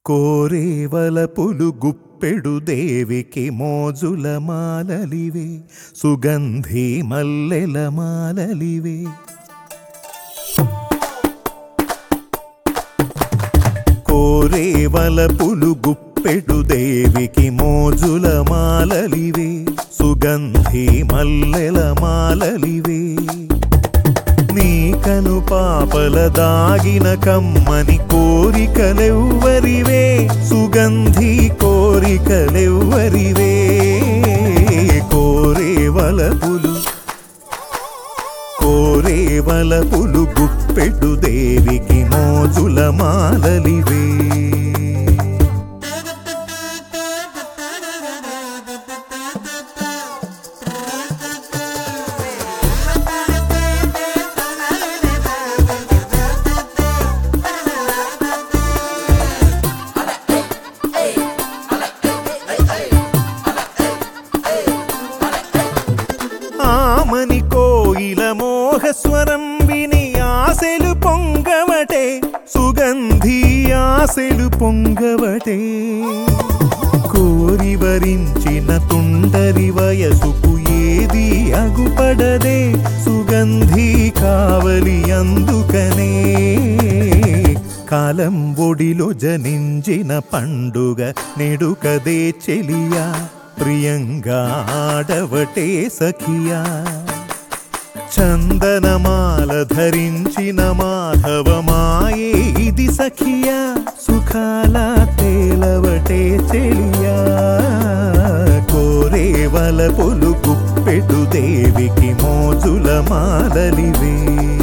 కోరేవలపులు గుప్పెడు దేవికి మోజుల మాలలివే సుగంధి మల్లెల మాలలివే కోరేవలపులు గుప్పెడు దేవికి మోజుల మాలలివే సుగంధి మల్లెల మాలలివే నీ కను పాపల దాగిన కమ్మని కోరికలెవ్వరివే సుగంధి కోరికలెవ్వరివే కోరేవలపులు కోరేవలపులు గుప్పెడు దేవికి మోజుల మాలలివే ఆమని కోయిల మోహస్వరం విని ఆశలు పొంగవటే సుగంధి ఆశలు పొంగవటే కోరి వరించిన తుండరి వయసుకు ఏది అగుపడదే సుగంధి కావలి అందుకనే కాలం ఒడిలో జనించిన పండుగ నెడుకదే చెలియా ప్రియంగా ఆడవటే సఖియా చందనమాల ధరించిన మాధవమాయే ఇది సఖియా సుఖాల తేలవటే చెలియా కోరేవల పొలు గుప్పెడు దేవికి మోజుల మాలలివే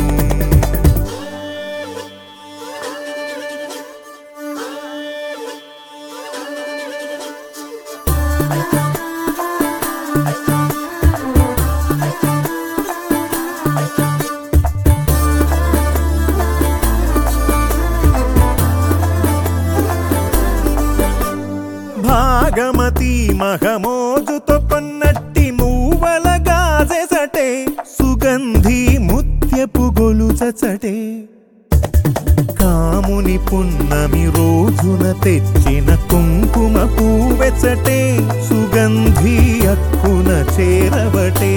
భాగమతి మహమోజుతో కొన్నట్టి మూవల గాజెసటే సుగంధి ముత్యపు గొలుచచటే కాముని పున్నమి రోజున తెచ్చిన కుంకుమ పూవెచ్చటే సుగంధి అక్కున చేరవటే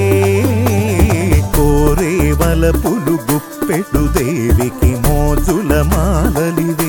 కోరేవల పులు గుప్పెడు దేవికి మోజుల మాలలివే